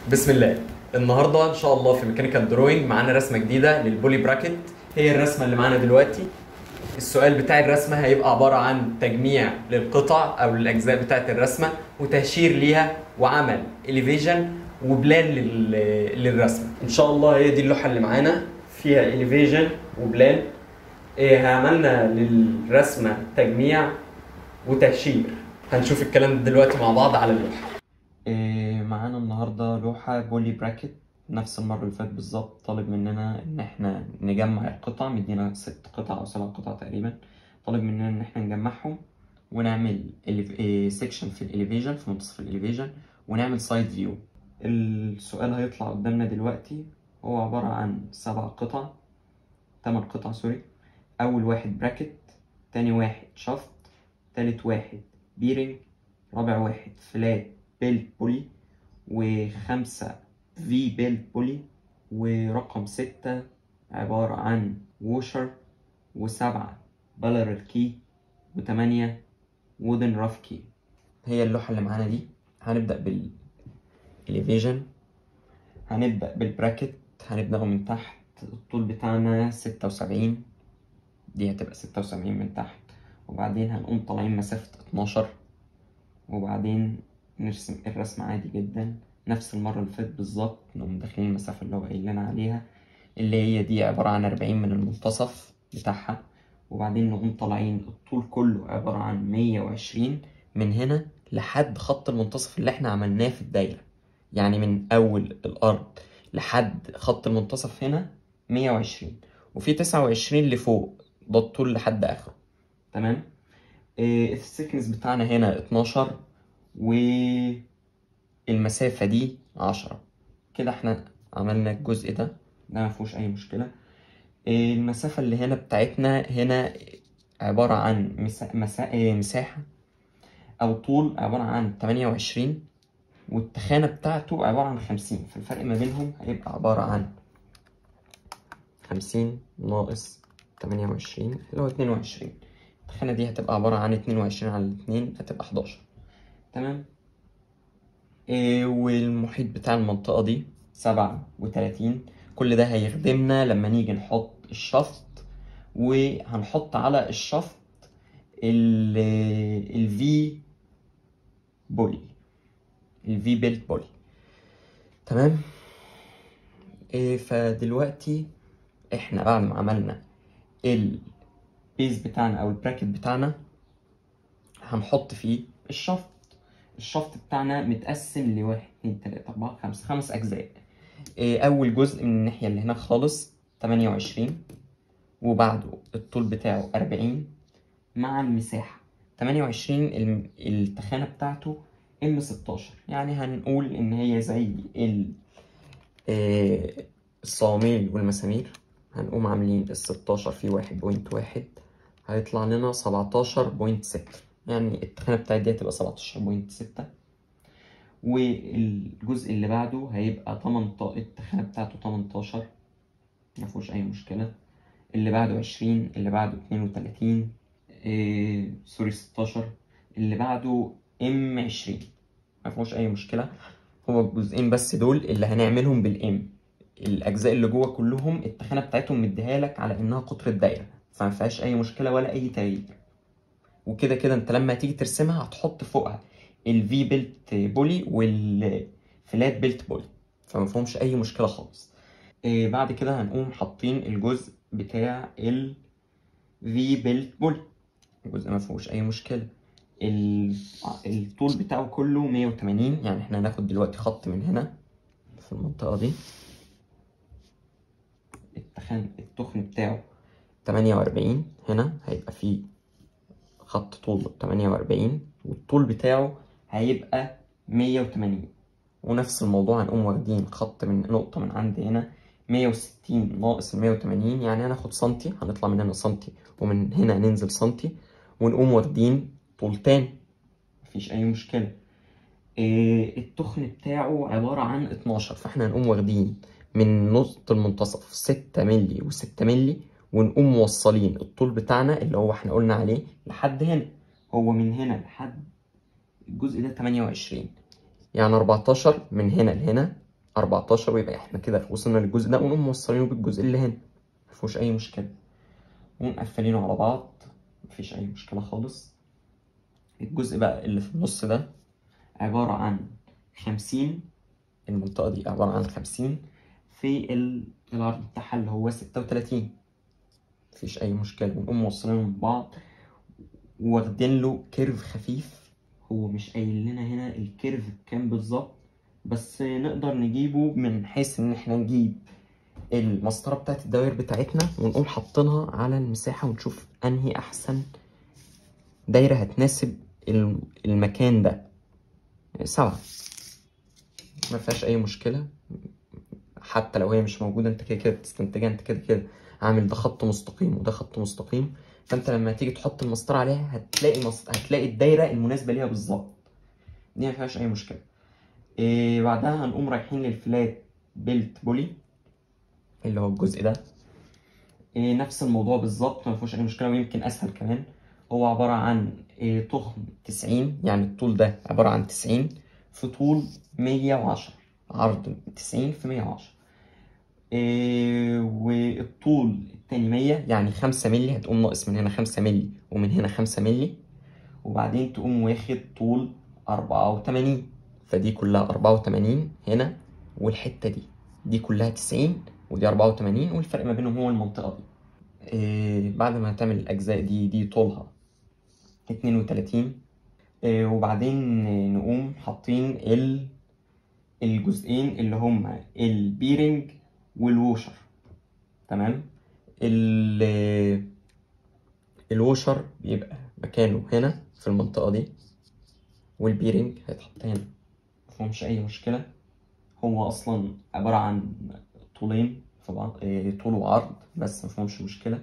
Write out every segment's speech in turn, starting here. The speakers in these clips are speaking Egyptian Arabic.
بسم الله النهارده ان شاء الله في ميكانيكال دروينج معانا رسمه جديده للبولي براكت هي الرسمه اللي معانا دلوقتي السؤال بتاع الرسمه هيبقى عباره عن تجميع للقطع او الاجزاء بتاعه الرسمه وتهشير ليها وعمل اليفيجن وبلان لل- للرسمه ان شاء الله هي دي اللوحه اللي معانا فيها اليفيجن وبلان إيه عملنا للرسمه تجميع وتهشير هنشوف الكلام ده دلوقتي مع بعض على اللوحه إيه معانا النهارده لوحه بولي براكت نفس المره اللي فاتت بالظبط طالب مننا ان احنا نجمع القطع مدينا ست قطع او سبع قطع تقريبا طالب مننا ان احنا نجمعهم ونعمل سيكشن في الاليفيجن في منتصف الاليفيجن ونعمل سايد فيو السؤال هيطلع قدامنا دلوقتي هو عبارة عن سبع قطع تمن قطع سوري أول واحد براكت تاني واحد شافت تالت واحد بيرنج رابع واحد فلات بيلت بولي وخمسة في بيلت بولي ورقم ستة عبارة عن ووشر وسبعة بالرال كي وتمانية وودن راف كي هي اللوحة اللي معانا دي هنبدأ بال اليفيجن هنبدأ بالبراكت هنبدأه من تحت الطول بتاعنا ستة وسبعين دي هتبقى ستة وسبعين من تحت وبعدين هنقوم طالعين مسافة اتناشر وبعدين نرسم الرسم عادي جدا نفس المرة اللي فاتت بالظبط نقوم داخلين المسافة اللي هو قايل لنا عليها اللي هي دي عبارة عن أربعين من المنتصف بتاعها وبعدين نقوم طالعين الطول كله عبارة عن مية وعشرين من هنا لحد خط المنتصف اللي احنا عملناه في الدايرة يعني من أول الأرض لحد خط المنتصف هنا مية وعشرين وفي تسعة وعشرين لفوق ده الطول لحد آخره تمام إيه السكنس بتاعنا هنا اتناشر والمسافة دي عشرة كده احنا عملنا الجزء ده ده مفيهوش أي مشكلة إيه المسافة اللي هنا بتاعتنا هنا عبارة عن مسا... مسا... إيه مساحة أو طول عبارة عن تمانية وعشرين والتخانة بتاعته عبارة عن خمسين فالفرق ما بينهم هيبقى عبارة عن خمسين ناقص تمانية وعشرين اللي هو اتنين وعشرين التخانة دي هتبقى عبارة عن اتنين وعشرين على اتنين هتبقى حداشر تمام إيه والمحيط بتاع المنطقة دي سبعة وتلاتين كل ده هيخدمنا لما نيجي نحط الشفط وهنحط على الشفط الفي بولي الفي بيلت بولي تمام إيه فدلوقتي احنا بعد ما عملنا البيز بتاعنا او البراكت بتاعنا هنحط فيه الشفط الشفط بتاعنا متقسم لواحد اتنين تلاتة أربعة خمسة خمس أجزاء إيه أول جزء من الناحية اللي هناك خالص تمانية وعشرين وبعده الطول بتاعه أربعين مع المساحة تمانية وعشرين التخانة بتاعته ام 16 يعني هنقول ان هي زي ال آه، الصواميل والمسامير هنقوم عاملين ال 16 في واحد بوينت واحد هيطلع لنا 17.6 يعني التخانة بتاعت دي هتبقى 17.6 والجزء اللي بعده هيبقى 18 التخانة بتاعته 18 مفيهوش أي مشكلة اللي بعده 20 اللي بعده 32 إيه سوري 16 اللي بعده ام 20 ما فيهوش اي مشكله هو الجزئين بس دول اللي هنعملهم بالام الاجزاء اللي جوه كلهم التخانه بتاعتهم مديها لك على انها قطر الدايره فما فيهاش اي مشكله ولا اي تغيير وكده كده انت لما تيجي ترسمها هتحط فوقها الفي بيلت بولي والفلات بيلت بولي فما فيهمش اي مشكله خالص إيه بعد كده هنقوم حاطين الجزء بتاع ال في بيلت بولي الجزء ما فيهوش اي مشكله ال- الطول بتاعه كله 180 يعني احنا هناخد دلوقتي خط من هنا في المنطقة دي التخان التخن بتاعه 48 هنا هيبقى فيه خط طول 48 والطول بتاعه هيبقى 180 ونفس الموضوع هنقوم واخدين خط من نقطة من عند هنا 160 ناقص 180 يعني هناخد سنتي هنطلع من هنا سنتي ومن هنا ننزل سنتي ونقوم واخدين طول تاني مفيش أي مشكلة إيه التخن بتاعه عبارة عن 12 فاحنا هنقوم واخدين من نقطة المنتصف 6 مللي و6 مللي ونقوم موصلين الطول بتاعنا اللي هو احنا قلنا عليه لحد هنا هو من هنا لحد الجزء ده 28 يعني 14 من هنا لهنا 14 ويبقى احنا كده وصلنا للجزء ده ونقوم موصلينه بالجزء اللي هنا مفيهوش اي مشكله ونقفلينه على بعض مفيش اي مشكله خالص الجزء بقى اللي في النص ده عباره عن 50 المنطقه دي عباره عن 50 في ال- العرض بتاعها اللي هو 36 مفيش اي مشكله ونقوم موصلينهم ببعض واخدين له كيرف خفيف هو مش قايل لنا هنا الكيرف بكام بالظبط بس نقدر نجيبه من حيث ان احنا نجيب المسطره بتاعت الدوائر بتاعتنا ونقوم حاطينها على المساحه ونشوف انهي احسن دايره هتناسب الم- المكان ده سبعة ما فيهاش اي مشكله حتى لو هي مش موجوده انت كده كده بتستنتجها انت كده كده عامل ده خط مستقيم وده خط مستقيم فانت لما تيجي تحط المسطره عليها هتلاقي مس... هتلاقي الدايره المناسبه ليها بالظبط دي ما فيهاش اي مشكله إيه بعدها هنقوم رايحين للفلات بيلت بولي اللي هو الجزء ده إيه نفس الموضوع بالظبط ما فيهوش اي مشكله ويمكن اسهل كمان هو عباره عن إيه تخن 90 يعني الطول ده عباره عن 90 في طول 110 عرض 90 في 110 إيه والطول التاني 100 يعني 5 مللي هتقوم ناقص من هنا 5 مللي ومن هنا 5 مللي وبعدين تقوم واخد طول 84 فدي كلها 84 هنا والحتة دي دي كلها 90 ودي 84 والفرق ما بينهم هو المنطقة دي إيه بعد ما هتعمل الأجزاء دي دي طولها 32 إيه وبعدين نقوم حاطين ال الجزئين اللي هما البيرنج والووشر تمام ال الووشر بيبقى مكانه هنا في المنطقة دي والبيرنج هيتحط هنا مفهومش أي مشكلة هو أصلا عبارة عن طولين في بعض إيه، طول وعرض بس مفهومش مشكلة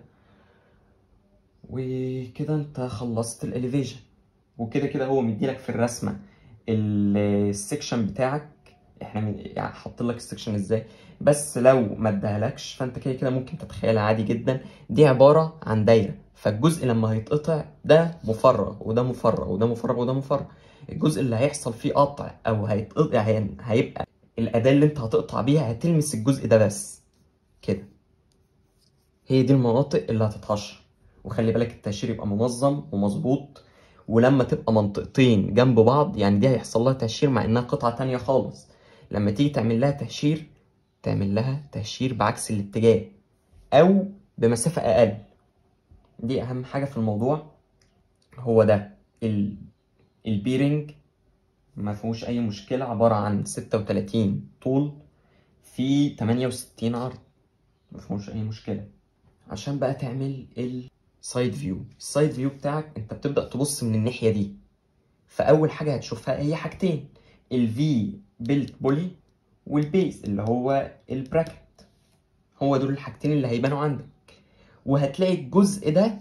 وكده انت خلصت الاليفيشن وكده كده هو مديلك في الرسمة ال- السكشن بتاعك احنا من- يعني حاطط لك السكشن ازاي بس لو ما اداهالكش فانت كده كده ممكن تتخيلها عادي جدا دي عبارة عن دايرة فالجزء لما هيتقطع ده مفرغ وده مفرغ وده مفرغ وده مفرغ الجزء اللي هيحصل فيه قطع او هيتقطع هي- هيبقى الأداة اللي انت هتقطع بيها هتلمس الجزء ده بس كده هي دي المناطق اللي هتتهشر وخلي بالك التهشير يبقى منظم ومظبوط ولما تبقى منطقتين جنب بعض يعني دي هيحصل لها تهشير مع انها قطعة تانية خالص لما تيجي تعمل لها تهشير تعمل لها تهشير بعكس الاتجاه او بمسافة اقل دي اهم حاجة في الموضوع هو ده ال... البيرنج ما فيهوش اي مشكلة عبارة عن 36 طول في 68 عرض ما فيهوش اي مشكلة عشان بقى تعمل السايد فيو السايد فيو بتاعك انت بتبدأ تبص من الناحية دي فأول حاجة هتشوفها هي حاجتين الفي بيلت بولي والبيز اللي هو البراكت هو دول الحاجتين اللي هيبانوا عندك وهتلاقي الجزء ده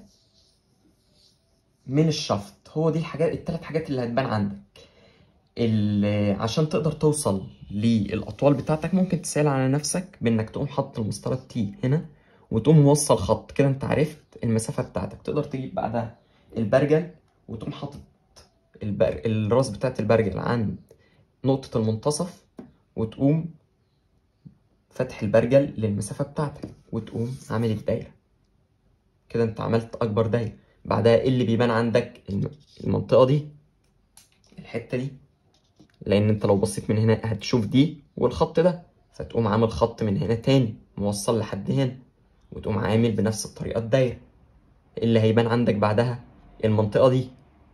من الشفط هو دي الحاجات الثلاث حاجات اللي هتبان عندك ال- عشان تقدر توصل للأطوال بتاعتك ممكن تسأل على نفسك بإنك تقوم حاطط المسطرة تي هنا وتقوم موصل خط كده انت عرفت المسافة بتاعتك تقدر تجيب بعدها البرجل وتقوم حاطط البر... الراس بتاعت البرجل عند نقطة المنتصف وتقوم فتح البرجل للمسافة بتاعتك وتقوم عامل الدايرة كده انت عملت أكبر دايرة بعدها ايه اللي بيبان عندك الم- المنطقة دي الحتة دي لأن انت لو بصيت من هنا هتشوف دي والخط ده فتقوم عامل خط من هنا تاني موصل لحد هنا وتقوم عامل بنفس الطريقة الدايرة اللي هيبان عندك بعدها المنطقة دي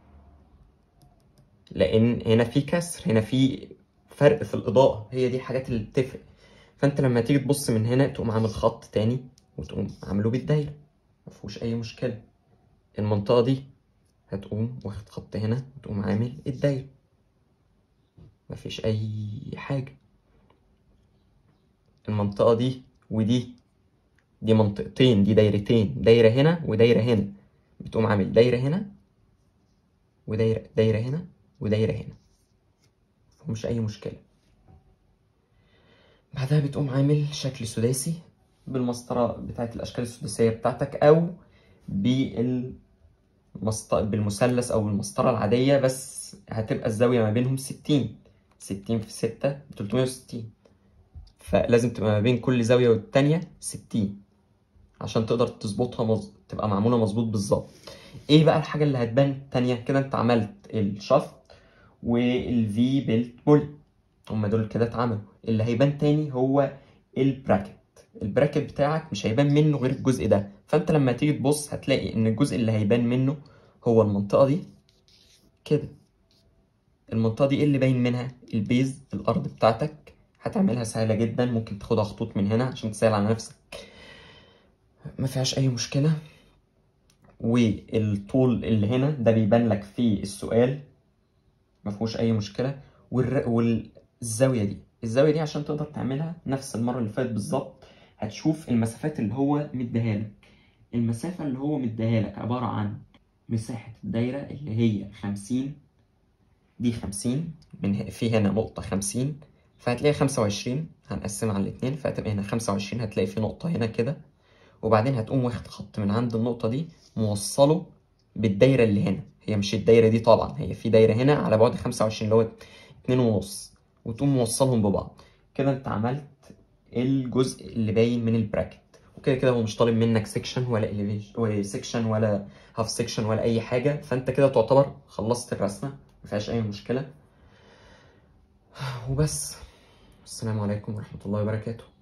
لأن هنا في كسر هنا في فرق في الإضاءة هي دي الحاجات اللي بتفرق فأنت لما تيجي تبص من هنا تقوم عامل خط تاني وتقوم عامله بالدايرة مفيهوش أي مشكلة المنطقة دي هتقوم واخد خط هنا وتقوم عامل الدايرة مفيش أي حاجة المنطقة دي ودي دي منطقتين دي دايرتين دايرة هنا ودايرة هنا بتقوم عامل دايرة هنا ودايرة دايرة هنا ودايرة هنا مفهومش أي مشكلة بعدها بتقوم عامل شكل سداسي بالمسطرة بتاعت الأشكال السداسية بتاعتك أو بالمسط... بالمثلث أو بالمسطرة العادية بس هتبقى الزاوية ما بينهم ستين ستين في ستة بتلتمية وستين فلازم تبقى ما بين كل زاويه والتانيه 60 عشان تقدر تظبطها مز... تبقى معموله مظبوط بالظبط ايه بقى الحاجه اللي هتبان تانية كده انت عملت الشفط والفي بيلت بول هما دول كده اتعملوا اللي هيبان تاني هو البراكت البراكت بتاعك مش هيبان منه غير الجزء ده فانت لما تيجي تبص هتلاقي ان الجزء اللي هيبان منه هو المنطقه دي كده المنطقه دي ايه اللي باين منها البيز الارض بتاعتك هتعملها سهله جدا ممكن تاخدها خطوط من هنا عشان تسهل على نفسك ما فيهاش اي مشكله والطول اللي هنا ده بيبان لك في السؤال ما فيهوش اي مشكله والر... والزاويه دي الزاويه دي عشان تقدر تعملها نفس المره اللي فاتت بالظبط هتشوف المسافات اللي هو مديها لك المسافه اللي هو مديها لك عباره عن مساحه الدايره اللي هي 50 دي 50 من ه- في هنا نقطه 50 فهتلاقي 25 هنقسمها على الاتنين فهتبقى هنا 25 هتلاقي في نقطه هنا كده وبعدين هتقوم واخد خط من عند النقطه دي موصله بالدايره اللي هنا هي مش الدايره دي طبعا هي في دايره هنا على بعد 25 اللي هو اتنين ونص وتقوم موصلهم ببعض كده انت عملت الجزء اللي باين من البراكت وكده كده هو مش طالب منك سيكشن ولا elevation سيكشن ولا هاف سيكشن ولا اي حاجه فانت كده تعتبر خلصت الرسمه ما فيهاش اي مشكله وبس السلام عليكم ورحمه الله وبركاته